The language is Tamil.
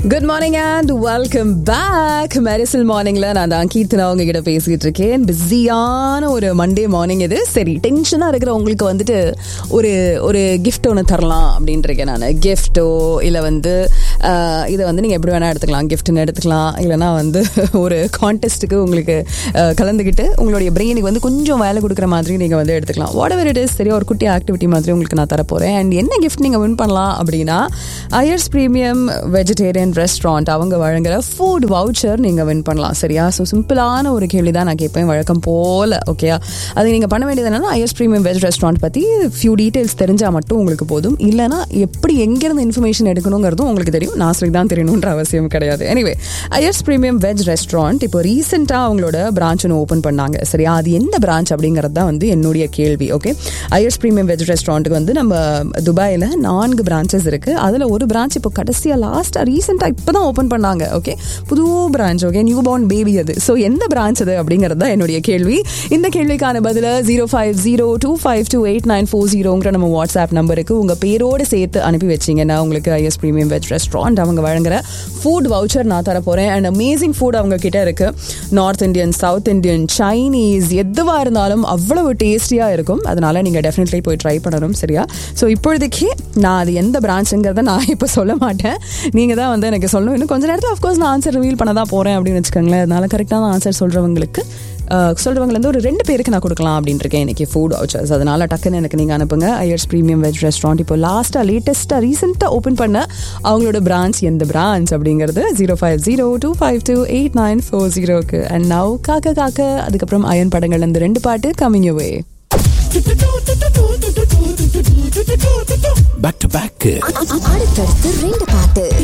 good morning and welcome back Mersal மார்னிங்ல நான் தான் கீர்த்தனா உங்ககிட்ட பேசிட்டு இருக்கேன் பிஸியான ஒரு மண்டே மார்னிங் இது சரி டென்ஷனா இருக்கிற உங்களுக்கு வந்துட்டு ஒரு ஒரு கிஃப்ட் ஒன்று தரலாம் அப்படின்ட்டு இருக்கேன் நான் கிஃப்ட்டோ இல்லை வந்து ஆஹ், இதை வந்து நீங்கள் எப்படி வேணால் எடுத்துக்கலாம் கிஃப்ட்னு எடுத்துக்கலாம் இல்லைனா வந்து ஒரு கான்டெஸ்ட்டுக்கு உங்களுக்கு ஆஹ், கலந்துக்கிட்டு உங்களுடைய பிரெயினுக்கு வந்து கொஞ்சம் வேலை கொடுக்குற மாதிரி நீங்கள் வந்து எடுத்துக்கலாம் வாட் எவர் இட் இஸ் சரி ஒரு குட்டி ஆக்டிவிட்டி மாதிரி உங்களுக்கு நான் தரப்போகிறேன் அண்ட் என்ன கிஃப்ட் நீங்கள் வின் பண்ணலாம் அப்படின்னா ஐயர்ஸ் ப்ரீமியம் வெஜிடேரியன் ரெஸ்டாரண்ட் அவங்க வழங்குற ஃபுட் வவுச்சர் நீங்கள் வின் பண்ணலாம் சரியா ஸோ சிம்பிளான ஒரு கேள்வி தான் நான் கேட்பேன் வழக்கம் போல் ஓகேயா அது நீங்கள் பண்ண வேண்டியது என்னன்னா ஐயர்ஸ் ப்ரீமியம் வெஜ் ரெஸ்டாரண்ட் பற்றி ஃபியூ டீட்டெயில்ஸ் தெரிஞ்சால் மட்டும் உங்களுக்கு போதும் இல்லைனா எப்படி எங்கேருந்து இன்ஃபர்மேஷன் எடுக்கணுங்கிறதும் உங்களுக்கு தெரியும் நான் சொல்லி தான் தெரியணுன்ற அவசியம் கிடையாது anyway Iyer's premium veg restaurant இப்போ ரீசெண்டாக அவங்களோட பிரான்ச் ஒன்று ஓப்பன் பண்ணாங்க சரியா அது எந்த பிரான்ச் அப்படிங்கிறது தான் வந்து என்னுடைய கேள்வி ஓகே ஐயர்ஸ் ப்ரீமியம் வெஜ் ரெஸ்டாரண்ட்டுக்கு வந்து நம்ம துபாயில் நான்கு பிரான்ச்சஸ் இருக்குது அதில் ஒரு பிரான்ச் இப்போ கடைசியாக லாஸ்ட்டாக ரீசெண்டாக இப்போ தான் ஓப்பன் பண்ணாங்க ஓகே புது branch okay new born baby அது ஸோ எந்த பிரான்ச் அது அப்படிங்கிறது தான் என்னுடைய கேள்வி இந்த கேள்விக்கான பதில zero five zero two five two eight nine four ஜீரோங்கிற நம்ம வாட்ஸ்அப் நம்பருக்கு உங்கள் பேரோடு சேர்த்து அனுப்பி வச்சிங்கன்னா உங்களுக்கு ஐஎஸ் ப்ரீமியம் வெஜ் ரெஸ்டாரண்ட் அவங்க வழங்குற ஃபுட் வவுச்சர் நான் தர போகிறேன் அண்ட் அமேசிங் ஃபுட் அவங்க கிட்ட இருக்கு north Indian south Indian Chinese எதுவாக இருந்தாலும் அவ்வளவு டேஸ்டியாக இருக்கும் அதனால நீங்கள் டெஃபினெட்லி போய் ட்ரை பண்ணணும் சரியா ஸோ இப்பொழுதைக்கு நான் அது எந்த பிரான்ச்சுங்கிறத நான் இப்போ சொல்ல மாட்டேன் நீங்கள் தான் வந்து எனக்கு சொல்லணும் இன்னும் கொஞ்ச நேரத்தில் அஃப்கோர்ஸ் நான் ஆன்சர் ரிவீல் பண்ண தான் போகிறேன் அப்படின்னு வச்சுக்கோங்களேன் அதனால கரெக்டான ஆன்சர் சொல்கிறவங்களுக்கு சொல்கிறவங்கள ஒரு ரெண்டு பேருக்கு நான் கொடுக்கலாம் அப்படின்னு இருக்கேன் இன்னைக்கு ஃபுட் வவுச்சர்ஸ் அதனால டக்குன்னு எனக்கு நீங்கள் அனுப்புங்க ஐயர்ஸ் ப்ரீமியம் வெஜ் ரெஸ்டாரண்ட் இப்போ லாஸ்ட்டாக லேட்டஸ்ட்டாக ரீசெண்டாக ஓப்பன் பண்ண அவங்களோட பிரான்ச் எந்த பிரான்ச் அப்படிங்கிறது zero five zero two five two eight nine four ஜீரோக்கு அண்ட் நவ் காக்க காக்க அதுக்கப்புறம் அயன் படங்கள் அந்த ரெண்டு பாட்டு coming way back to back அடுத்தடுத்து ரெண்டு பாட்டு